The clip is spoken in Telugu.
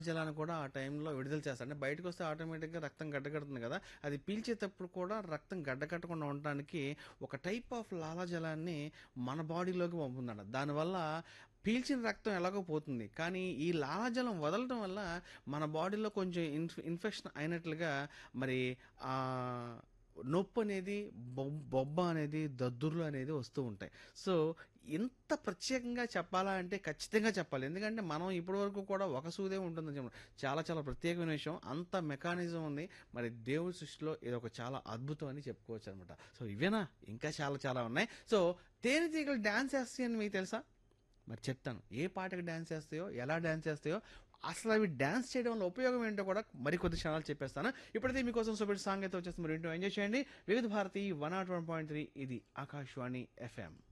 జలాన్ని కూడా ఆ టైంలో విడుదల చేస్తారు అంటే బయటకు వస్తే ఆటోమేటిక్గా రక్తం గడ్డకడుతుంది కదా అది పీల్చేటప్పుడు కూడా రక్తం గడ్డకట్టకుండా ఉండడానికి ఒక టైప్ ఆఫ్ లాలాజలాన్ని మన బాడీలోకి పంపుతుందంట దానివల్ల పీల్చిన రక్తం ఎలాగో పోతుంది కానీ ఈ లాలాజలం వదలటం వల్ల మన బాడీలో కొంచెం ఇన్ఫ్ ఇన్ఫెక్షన్ అయినట్లుగా మరి ఆ నొప్పి అనేది బొ- బొబ్బ అనేది దద్దుర్లు అనేది వస్తూ ఉంటాయి సో ఇంత ప్రత్యేకంగా చెప్పాలా అంటే ఖచ్చితంగా చెప్పాలి ఎందుకంటే మనం ఇప్పటి వరకు కూడా ఒక సూదే ఉంటుందని చెప్పడం చాలా చాలా ప్రత్యేకమైన విషయం అంత మెకానిజం ఉంది మరి దేవుడి సృష్టిలో ఇది ఒక చాలా అద్భుతం అని చెప్పుకోవచ్చు అనమాట సో ఇవేనా ఇంకా చాలా చాలా ఉన్నాయి సో తేనెటీగలు డ్యాన్స్ చేస్తాయని మీకు తెలుసా మరి చెప్తాను ఏ పాటకి డ్యాన్స్ చేస్తాయో ఎలా డ్యాన్స్ చేస్తాయో అసలు అవి డ్యాన్స్ చేయడం వల్ల ఉపయోగం ఏంటో కూడా మరి కొద్ది క్షణాలు చెప్పేస్తాను ఇప్పుడైతే మీకోసం సూపర్ సాంగ్ అయితే వచ్చేసి మీరు ఇంటో ఎంజాయ్ చేయండి Vividha Bharati one nought one point three ఇది ఆకాశవాణి ఎఫ్ఎం